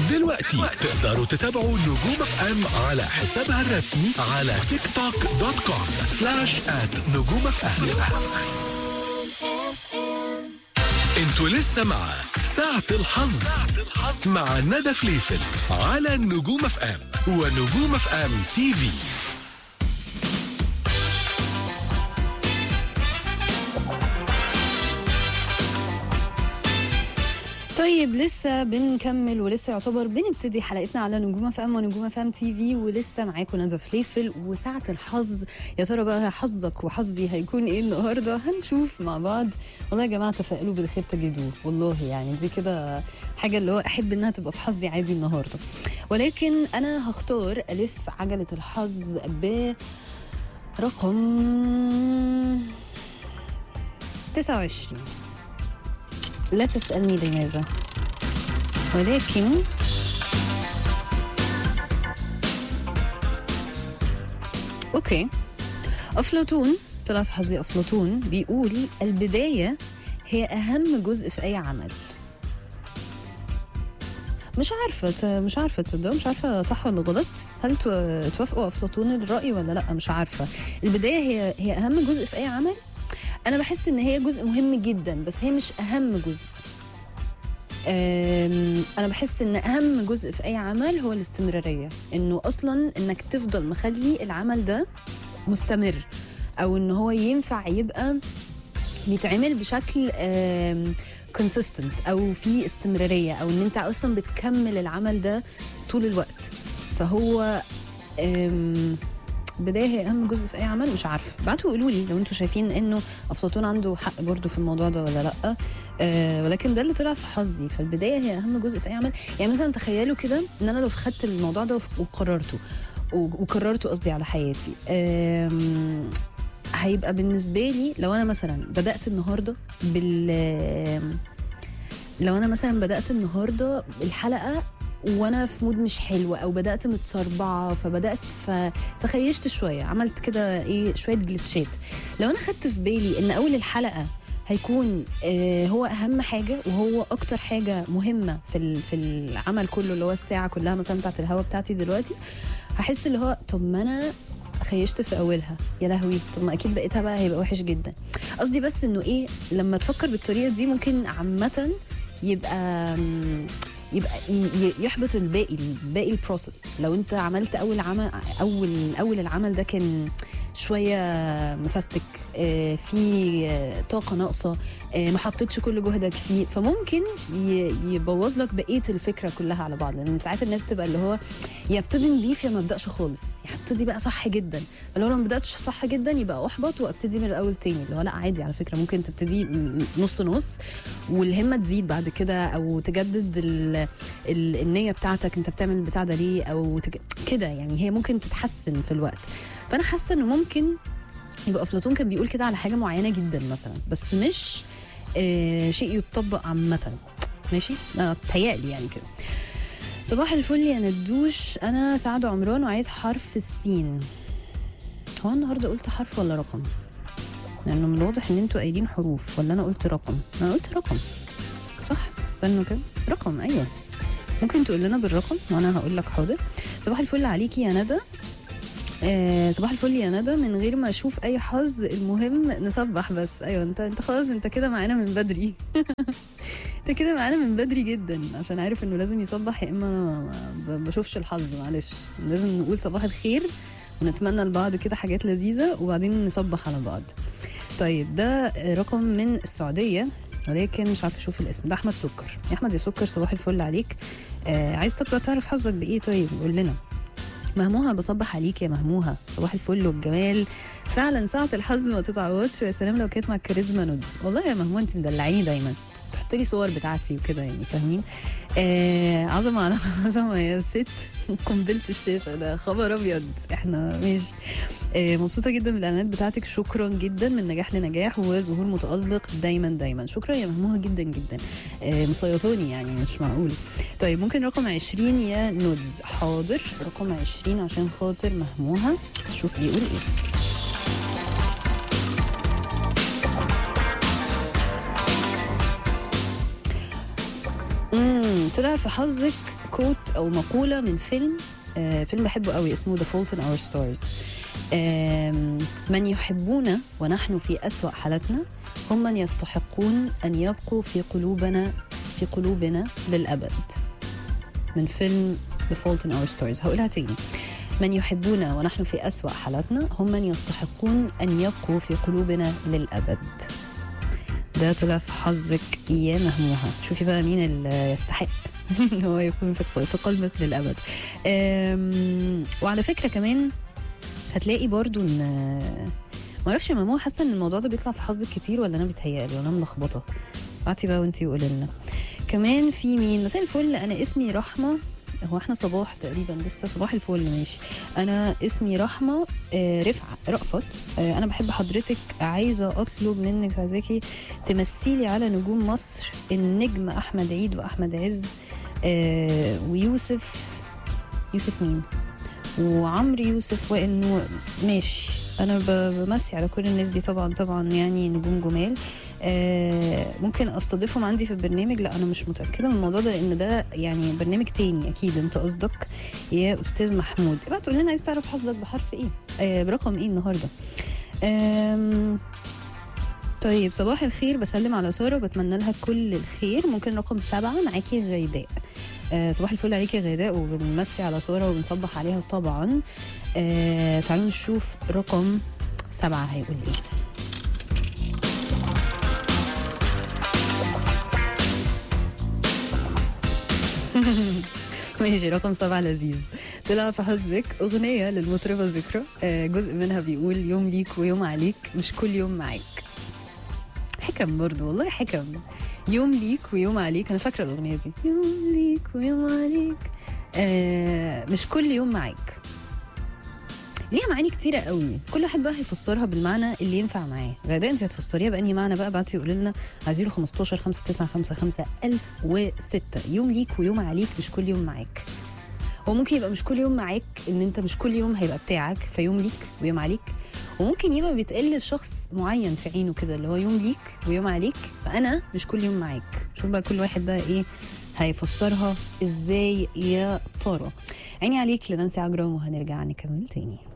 دلوقتي تقدروا تتابعوا نجوم اف ام على حسابها الرسمي على تيك توك دوت كوم سلاش ات نجوم اف ام انتوا لسه مع ساعة الحظ مع ندى فليفل على نجوم اف ام ونجوم اف ام تي في طيب لسه بنكمل ولسه يعتبر بنبتدي حلقتنا على نجوم فام ونجوم فام تي في ولسه معاكم ندى فليفل وساعة الحظ يا ترى بقى حظك وحظي هيكون ايه النهارده هنشوف مع بعض والله يا جماعه تفائلوا بالخير تجدوه والله يعني دي كده حاجه اللي هو احب انها تبقى في حظي عادي النهارده ولكن انا هختار الف عجله الحظ ب رقم 29 لا تسألني لماذا ولكن اوكي افلاطون طلع في حظي افلاطون بيقول البدايه هي اهم جزء في اي عمل مش عارفه ت- مش عارفه تصدقوا مش عارفه صح ولا غلط هل تو- توافقوا افلاطون الراي ولا لا مش عارفه البدايه هي هي اهم جزء في اي عمل انا بحس ان هي جزء مهم جدا بس هي مش اهم جزء أم، انا بحس ان اهم جزء في اي عمل هو الاستمراريه انه اصلا انك تفضل مخلي العمل ده مستمر او ان هو ينفع يبقى بيتعمل بشكل كونسيستنت او في استمراريه او ان انت اصلا بتكمل العمل ده طول الوقت فهو أم، بدايه هي اهم جزء في اي عمل مش عارفه بعتوا قولوا لي لو انتوا شايفين انه افلاطون عنده حق برضو في الموضوع ده ولا لا آه ولكن ده اللي طلع في حظي فالبدايه هي اهم جزء في اي عمل يعني مثلا تخيلوا كده ان انا لو خدت الموضوع ده وف- وقررته و- وكررته قصدي على حياتي آم، هيبقى بالنسبه لي لو انا مثلا بدات النهارده بال لو انا مثلا بدات النهارده الحلقه وانا في مود مش حلو او بدات متصربعه فبدات ف... فخيشت شويه عملت كده ايه شويه جلitchات لو انا خدت في بالي ان اول الحلقه هيكون آه هو اهم حاجه وهو اكتر حاجه مهمه في ال- في العمل كله اللي هو الساعه كلها مثلا بتاعت الهوا بتاعتي دلوقتي هحس اللي هو طب ما انا خيشت في اولها يا لهوي طب ما اكيد بقيتها بقى هيبقى وحش جدا قصدي بس انه ايه لما تفكر بالطريقه دي ممكن عامه يبقى يبقى ي- ي- يحبط الباقي باقي البروسيس لو انت عملت اول عمل اول اول العمل ده كان شويه مفستك آه، في آه، طاقه ناقصه آه، ما حطيتش كل جهدك فيه فممكن ي- يبوظ لك بقيه الفكره كلها على بعض لان ساعات الناس بتبقى اللي هو يا ابتدي نضيف يا ما ابداش خالص يعني ابتدي بقى صح جدا فلو انا ما بداتش صح جدا يبقى احبط وابتدي من الاول تاني اللي هو لا عادي على فكره ممكن تبتدي م- نص نص والهمه تزيد بعد كده او تجدد ال ال النيه بتاعتك انت بتعمل البتاع ده ليه او تج... كده يعني هي ممكن تتحسن في الوقت فانا حاسه انه ممكن يبقى افلاطون كان بيقول كده على حاجه معينه جدا مثلا بس مش آه شيء يتطبق عامه ماشي آه، بتهيألي يعني كده صباح الفل يا ندوش انا سعد عمران وعايز حرف السين هو النهارده قلت حرف ولا رقم لانه من الواضح ان انتوا قايلين حروف ولا انا قلت رقم انا قلت رقم صح استنوا كده رقم ايوه ممكن تقول لنا بالرقم وانا هقول لك حاضر صباح الفل عليكي يا ندى آه صباح الفل يا ندى من غير ما اشوف اي حظ المهم نصبح بس ايوه انت انت خلاص انت كده معانا من بدري انت كده معانا من بدري جدا عشان عارف انه لازم يصبح يا اما انا ما ب- بشوفش الحظ معلش لازم نقول صباح الخير ونتمنى لبعض كده حاجات لذيذه وبعدين نصبح على بعض طيب ده رقم من السعوديه ولكن مش عارفه اشوف الاسم ده احمد سكر يا احمد يا سكر صباح الفل عليك آه عايز تبقى تعرف حظك بايه طيب قول لنا مهموها بصبح عليك يا مهموها صباح الفل والجمال فعلا ساعة الحظ ما تتعوضش ويا سلام لو كانت مع الكاريزما نودز والله يا مهموها انت مدلعيني دايما تحط لي صور بتاعتي وكده يعني فاهمين آه عظمة على عظمة يا ست قنبلة الشاشة ده خبر أبيض احنا ماشي آه مبسوطة جدا بالإعلانات بتاعتك شكرا جدا من نجاح لنجاح وظهور متألق دايما دايما شكرا يا مهموها جدا جدا آه مسيطاني يعني مش معقول طيب ممكن رقم 20 يا نودز حاضر رقم 20 عشان خاطر مهموها شوف بيقول ايه امم طلع في حظك كوت او مقوله من فيلم آه فيلم بحبه قوي اسمه The Fault in Our Stars آم، من يحبون ونحن في أسوأ حالتنا هم من يستحقون أن يبقوا في قلوبنا في قلوبنا للأبد من فيلم The Fault in Our Stars هقولها تاني من يحبون ونحن في أسوأ حالتنا هم من يستحقون أن يبقوا في قلوبنا للأبد ده طلع في حظك يا مهموها شوفي بقى مين اللي يستحق ان هو يكون في في قلبك للابد أم، وعلى فكره كمان هتلاقي برضو ان ما اعرفش يا ماما حاسه ان الموضوع ده بيطلع في حظك كتير ولا انا بتهيألي ولا انا ملخبطه بعتي بقى وانتي وقولي لنا كمان في مين مساء الفل انا اسمي رحمه هو احنا صباح تقريبا لسه صباح الفل ماشي انا اسمي رحمه آه، رفعه رأفت آه، انا بحب حضرتك عايزه اطلب منك عايزاكي تمثلي على نجوم مصر النجم احمد عيد واحمد عز آه، ويوسف يوسف مين وعمرو يوسف وائل نور ماشي انا ب- بمسي على كل الناس دي طبعا طبعا يعني نجوم جمال آه ممكن استضيفهم عندي في البرنامج لا انا مش متاكده من الموضوع ده لان ده يعني برنامج تاني اكيد انت قصدك يا استاذ محمود بقى تقول لنا عايز تعرف حظك بحرف ايه آه برقم ايه النهارده آم، طيب صباح الخير بسلم على ساره وبتمنى لها كل الخير ممكن رقم سبعة معاكي غيداء آه صباح الفل عليكي يا غيداء وبنمسي على ساره وبنصبح عليها طبعا آه تعالوا نشوف رقم سبعة هيقول ايه ماشي رقم سبعة لذيذ طلع في حظك أغنية للمطربة ذكرى آه، جزء منها بيقول يوم ليك ويوم عليك مش كل يوم معاك حكم برضو والله حكم يوم ليك ويوم عليك أنا فاكرة الأغنية دي يوم ليك ويوم عليك آه مش كل يوم معاك ليها معاني كتيرة قوي كل واحد بقى هيفسرها بالمعنى اللي ينفع معاه غدا انت هتفسريها بأنهي معنى بقى بعتي قولي لنا على 015 5955 1006 يوم ليك ويوم عليك مش كل يوم معاك هو ممكن يبقى مش كل يوم معاك ان انت مش كل يوم هيبقى بتاعك فيوم ليك ويوم عليك وممكن يبقى بيتقال لشخص معين في عينه كده اللي هو يوم ليك ويوم عليك فانا مش كل يوم معاك شوف بقى كل واحد بقى ايه هيفسرها ازاي يا ترى عيني عليك لنانسي عجرام وهنرجع نكمل تاني